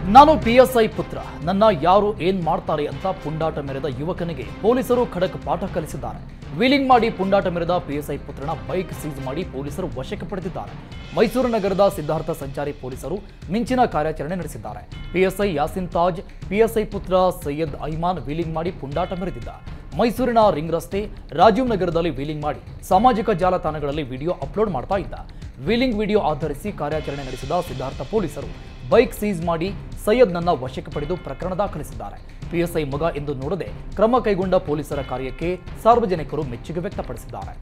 ನಾನು ಪಿಎಸ್ಐ ಪುತ್ರ ನನ್ನ ಯಾರು ಏನ್ ಮಾಡ್ತಾರೆ ಅಂತ ಪುಂಡಾಟ ಮೆರೆದ ಯುವಕನಿಗೆ ಪೊಲೀಸರು ಖಡಕ್ ಪಾಠ ಕಲಿಸಿದ್ದಾರೆ ವೀಲಿಂಗ್ ಮಾಡಿ ಪುಂಡಾಟ ಮೆರೆದ ಪಿಎಸ್ಐ ಪುತ್ರನ ಬೈಕ್ ಸೀಸ್ ಮಾಡಿ ಪೊಲೀಸರು ವಶಕ್ಕೆ ಪಡೆದಿದ್ದಾರೆ ಮೈಸೂರು ನಗರದ ಸಿದ್ಧಾರ್ಥ ಸಂಚಾರಿ ಪೊಲೀಸರು ಮಿಂಚಿನ ಕಾರ್ಯಾಚರಣೆ ನಡೆಸಿದ್ದಾರೆ ಪಿಎಸ್ಐ ಯಾಸಿನ್ ತಾಜ್ ಪಿಎಸ್ಐ ಪುತ್ರ ಸೈಯದ್ ಐಮಾನ್ ವೀಲಿಂಗ್ ಮಾಡಿ ಪುಂಡಾಟ ಮೆರೆದಿದ್ದ ಮೈಸೂರಿನ ರಿಂಗ್ ರಸ್ತೆ ರಾಜೀವ್ ನಗರದಲ್ಲಿ ವೀಲಿಂಗ್ ಮಾಡಿ ಸಾಮಾಜಿಕ ಜಾಲತಾಣಗಳಲ್ಲಿ ವಿಡಿಯೋ ಅಪ್ಲೋಡ್ ಮಾಡ್ತಾ ಇದ್ದ ವೀಲಿಂಗ್ ವಿಡಿಯೋ ಆಧರಿಸಿ ಕಾರ್ಯಾಚರಣೆ ನಡೆಸಿದ ಸಿದ್ಧಾರ್ಥ ಪೊಲೀಸರು ಬೈಕ್ ಸೀಸ್ ಮಾಡಿ ಸೈಯದ್ನನ್ನ ವಶಕ್ಕೆ ಪಡೆದು ಪ್ರಕರಣ ದಾಖಲಿಸಿದ್ದಾರೆ ಪಿಎಸ್ಐ ಮಗ ಎಂದು ನೋಡದೆ ಕ್ರಮ ಕೈಗೊಂಡ ಪೊಲೀಸರ ಕಾರ್ಯಕ್ಕೆ ಸಾರ್ವಜನಿಕರು ಮೆಚ್ಚುಗೆ ವ್ಯಕ್ತಪಡಿಸಿದ್ದಾರೆ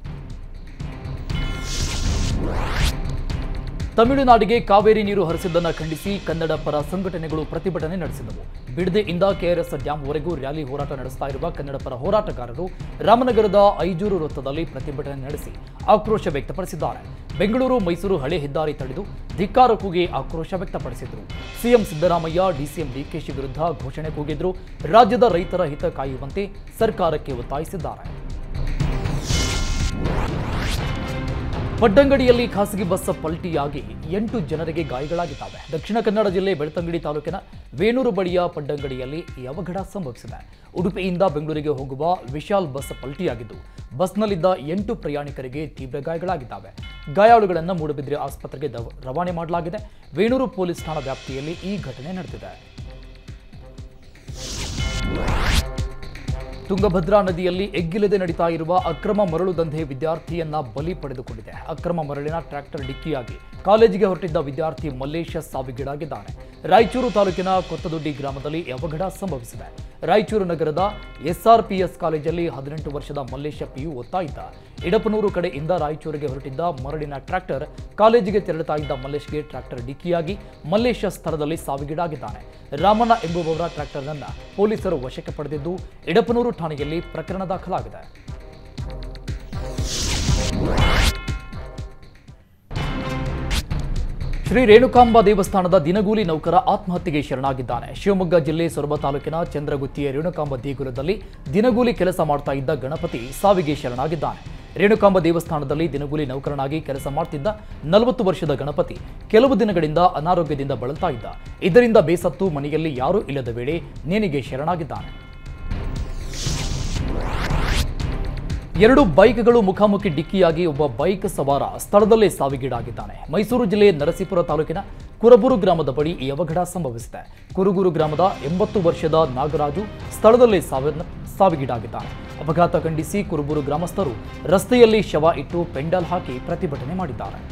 ತಮಿಳುನಾಡಿಗೆ ಕಾವೇರಿ ನೀರು ಹರಿಸಿದ್ದನ್ನು ಖಂಡಿಸಿ ಕನ್ನಡ ಪರ ಸಂಘಟನೆಗಳು ಪ್ರತಿಭಟನೆ ನಡೆಸಿದವು ಬಿಡದೆಯಿಂದ ಕೆಆರ್ಎಸ್ ಡ್ಯಾಂವರೆಗೂ ರ್ಯಾಲಿ ಹೋರಾಟ ನಡೆಸ್ತಾ ಇರುವ ಕನ್ನಡ ಪರ ಹೋರಾಟಗಾರರು ರಾಮನಗರದ ಐಜೂರು ವೃತ್ತದಲ್ಲಿ ಪ್ರತಿಭಟನೆ ನಡೆಸಿ ಆಕ್ರೋಶ ವ್ಯಕ್ತಪಡಿಸಿದ್ದಾರೆ ಬೆಂಗಳೂರು ಮೈಸೂರು ಹಳೆ ಹೆದ್ದಾರಿ ತಡೆದು ಧಿಕ್ಕಾರ ಕೂಗಿ ಆಕ್ರೋಶ ವ್ಯಕ್ತಪಡಿಸಿದರು ಸಿಎಂ ಸಿದ್ದರಾಮಯ್ಯ ಡಿಸಿಎಂ ಡಿಕೆಶಿ ವಿರುದ್ಧ ಘೋಷಣೆ ಕೂಗಿದ್ರು ರಾಜ್ಯದ ರೈತರ ಹಿತ ಕಾಯುವಂತೆ ಸರ್ಕಾರಕ್ಕೆ ಒತ್ತಾಯಿಸಿದ್ದಾರೆ ಪಡ್ಡಂಗಡಿಯಲ್ಲಿ ಖಾಸಗಿ ಬಸ್ ಪಲ್ಟಿಯಾಗಿ ಎಂಟು ಜನರಿಗೆ ಗಾಯಗಳಾಗಿದ್ದಾವೆ ದಕ್ಷಿಣ ಕನ್ನಡ ಜಿಲ್ಲೆ ಬೆಳ್ತಂಗಡಿ ತಾಲೂಕಿನ ವೇಣೂರು ಬಳಿಯ ಪಡ್ಡಂಗಡಿಯಲ್ಲಿ ಈ ಅವಘಡ ಸಂಭವಿಸಿದೆ ಉಡುಪಿಯಿಂದ ಬೆಂಗಳೂರಿಗೆ ಹೋಗುವ ವಿಶಾಲ್ ಬಸ್ ಪಲ್ಟಿಯಾಗಿದ್ದು ಬಸ್ನಲ್ಲಿದ್ದ ಎಂಟು ಪ್ರಯಾಣಿಕರಿಗೆ ತೀವ್ರ ಗಾಯಗಳಾಗಿದ್ದಾವೆ ಗಾಯಾಳುಗಳನ್ನು ಮೂಡಬಿದ್ರೆ ಆಸ್ಪತ್ರೆಗೆ ದವ- ರವಾನೆ ಮಾಡಲಾಗಿದೆ ವೇಣೂರು ಪೊಲೀಸ್ ಠಾಣಾ ವ್ಯಾಪ್ತಿಯಲ್ಲಿ ಈ ಘಟನೆ ನಡೆದಿದೆ ತುಂಗಭದ್ರಾ ನದಿಯಲ್ಲಿ ಎಗ್ಗಿಲ್ಲದೆ ನಡೀತಾ ಇರುವ ಅಕ್ರಮ ಮರಳು ದಂಧೆ ವಿದ್ಯಾರ್ಥಿಯನ್ನ ಬಲಿ ಪಡೆದುಕೊಂಡಿದೆ ಅಕ್ರಮ ಮರಳಿನ ಟ್ರ್ಯಾಕ್ಟರ್ ಡಿಕ್ಕಿಯಾಗಿ ಕಾಲೇಜಿಗೆ ಹೊರಟಿದ್ದ ವಿದ್ಯಾರ್ಥಿ ಮಲ್ಲೇಶ ಸಾವಿಗೀಡಾಗಿದ್ದಾನೆ ರಾಯಚೂರು ತಾಲೂಕಿನ ಕೊತ್ತದೊಡ್ಡಿ ಗ್ರಾಮದಲ್ಲಿ ಈ ಅವಘಡ ಸಂಭವಿಸಿದೆ ರಾಯಚೂರು ನಗರದ ಎಸ್ಆರ್ಪಿಎಸ್ ಕಾಲೇಜಲ್ಲಿ ಹದಿನೆಂಟು ವರ್ಷದ ಮಲ್ಲೇಶ ಪಿಯು ಓದ್ತಾ ಇದ್ದ ಇಡಪನೂರು ಕಡೆಯಿಂದ ರಾಯಚೂರಿಗೆ ಹೊರಟಿದ್ದ ಮರಳಿನ ಟ್ರ್ಯಾಕ್ಟರ್ ಕಾಲೇಜಿಗೆ ತೆರಳುತ್ತಾ ಇದ್ದ ಮಲ್ಲೇಶ್ಗೆ ಟ್ರ್ಯಾಕ್ಟರ್ ಡಿಕ್ಕಿಯಾಗಿ ಮಲ್ಲೇಶ ಸ್ಥಳದಲ್ಲಿ ಸಾವಿಗೀಡಾಗಿದ್ದಾನೆ ರಾಮಣ್ಣ ಎಂಬುವವರ ಟ್ರ್ಯಾಕ್ಟರ್ನನ್ನ ಪೊಲೀಸರು ವಶಕ್ಕೆ ಪಡೆದಿದ್ದು ಇಡಪನೂರು ಠಾಣೆಯಲ್ಲಿ ಪ್ರಕರಣ ದಾಖಲಾಗಿದೆ ಶ್ರೀ ರೇಣುಕಾಂಬ ದೇವಸ್ಥಾನದ ದಿನಗೂಲಿ ನೌಕರ ಆತ್ಮಹತ್ಯೆಗೆ ಶರಣಾಗಿದ್ದಾನೆ ಶಿವಮೊಗ್ಗ ಜಿಲ್ಲೆ ಸೊರಬ ತಾಲೂಕಿನ ಚಂದ್ರಗುತ್ತಿಯ ರೇಣುಕಾಂಬ ದೇಗುಲದಲ್ಲಿ ದಿನಗೂಲಿ ಕೆಲಸ ಮಾಡ್ತಾ ಇದ್ದ ಗಣಪತಿ ಸಾವಿಗೆ ಶರಣಾಗಿದ್ದಾನೆ ರೇಣುಕಾಂಬ ದೇವಸ್ಥಾನದಲ್ಲಿ ದಿನಗೂಲಿ ನೌಕರನಾಗಿ ಕೆಲಸ ಮಾಡ್ತಿದ್ದ ನಲವತ್ತು ವರ್ಷದ ಗಣಪತಿ ಕೆಲವು ದಿನಗಳಿಂದ ಅನಾರೋಗ್ಯದಿಂದ ಬಳಲ್ತಾ ಇದ್ದ ಇದರಿಂದ ಬೇಸತ್ತು ಮನೆಯಲ್ಲಿ ಯಾರೂ ಇಲ್ಲದ ವೇಳೆ ನೇಣಿಗೆ ಶರಣಾಗಿದ್ದಾನೆ ಎರಡು ಬೈಕ್ಗಳು ಮುಖಾಮುಖಿ ಡಿಕ್ಕಿಯಾಗಿ ಒಬ್ಬ ಬೈಕ್ ಸವಾರ ಸ್ಥಳದಲ್ಲೇ ಸಾವಿಗೀಡಾಗಿದ್ದಾನೆ ಮೈಸೂರು ಜಿಲ್ಲೆ ನರಸೀಪುರ ತಾಲೂಕಿನ ಕುರಬೂರು ಗ್ರಾಮದ ಬಳಿ ಈ ಅವಘಡ ಸಂಭವಿಸಿದೆ ಕುರುಗೂರು ಗ್ರಾಮದ ಎಂಬತ್ತು ವರ್ಷದ ನಾಗರಾಜು ಸ್ಥಳದಲ್ಲೇ ಸಾವಿನ ಸಾವಿಗೀಡಾಗಿದ್ದಾನೆ ಅಪಘಾತ ಖಂಡಿಸಿ ಕುರುಬೂರು ಗ್ರಾಮಸ್ಥರು ರಸ್ತೆಯಲ್ಲಿ ಶವ ಇಟ್ಟು ಪೆಂಡಲ್ ಹಾಕಿ ಪ್ರತಿಭಟನೆ ಮಾಡಿದ್ದಾರೆ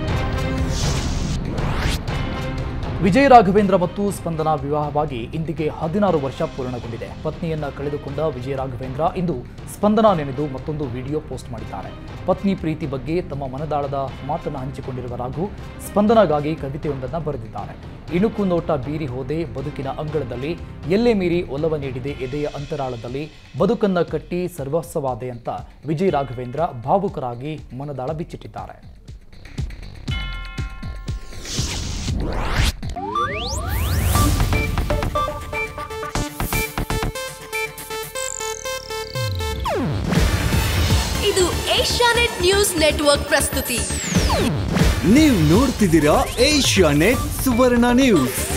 ವಿಜಯ ರಾಘವೇಂದ್ರ ಮತ್ತು ಸ್ಪಂದನ ವಿವಾಹವಾಗಿ ಇಂದಿಗೆ ಹದಿನಾರು ವರ್ಷ ಪೂರ್ಣಗೊಂಡಿದೆ ಪತ್ನಿಯನ್ನ ಕಳೆದುಕೊಂಡ ವಿಜಯ ರಾಘವೇಂದ್ರ ಇಂದು ಸ್ಪಂದನ ನೆನೆದು ಮತ್ತೊಂದು ವಿಡಿಯೋ ಪೋಸ್ಟ್ ಮಾಡಿದ್ದಾರೆ ಪತ್ನಿ ಪ್ರೀತಿ ಬಗ್ಗೆ ತಮ್ಮ ಮನದಾಳದ ಮಾತನ್ನು ಹಂಚಿಕೊಂಡಿರುವ ರಾಘು ಸ್ಪಂದನಗಾಗಿ ಕವಿತೆಯೊಂದನ್ನು ಬರೆದಿದ್ದಾರೆ ಇಣುಕು ನೋಟ ಬೀರಿ ಹೋದೆ ಬದುಕಿನ ಅಂಗಳದಲ್ಲಿ ಎಲ್ಲೇ ಮೀರಿ ಒಲವ ನೀಡಿದೆ ಎದೆಯ ಅಂತರಾಳದಲ್ಲಿ ಬದುಕನ್ನ ಕಟ್ಟಿ ಸರ್ವಸ್ವವಾದೆ ಅಂತ ವಿಜಯ ರಾಘವೇಂದ್ರ ಭಾವುಕರಾಗಿ ಮನದಾಳ ಬಿಚ್ಚಿಟ್ಟಿದ್ದಾರೆ ಇದು ಏಷ್ಯಾನೆಟ್ ನ್ಯೂಸ್ ನೆಟ್ವರ್ಕ್ ಪ್ರಸ್ತುತಿ ನೀವು ನೋಡ್ತಿದ್ದೀರಾ ಏಷ್ಯಾ ನೆಟ್ ಸುವರ್ಣ ನ್ಯೂಸ್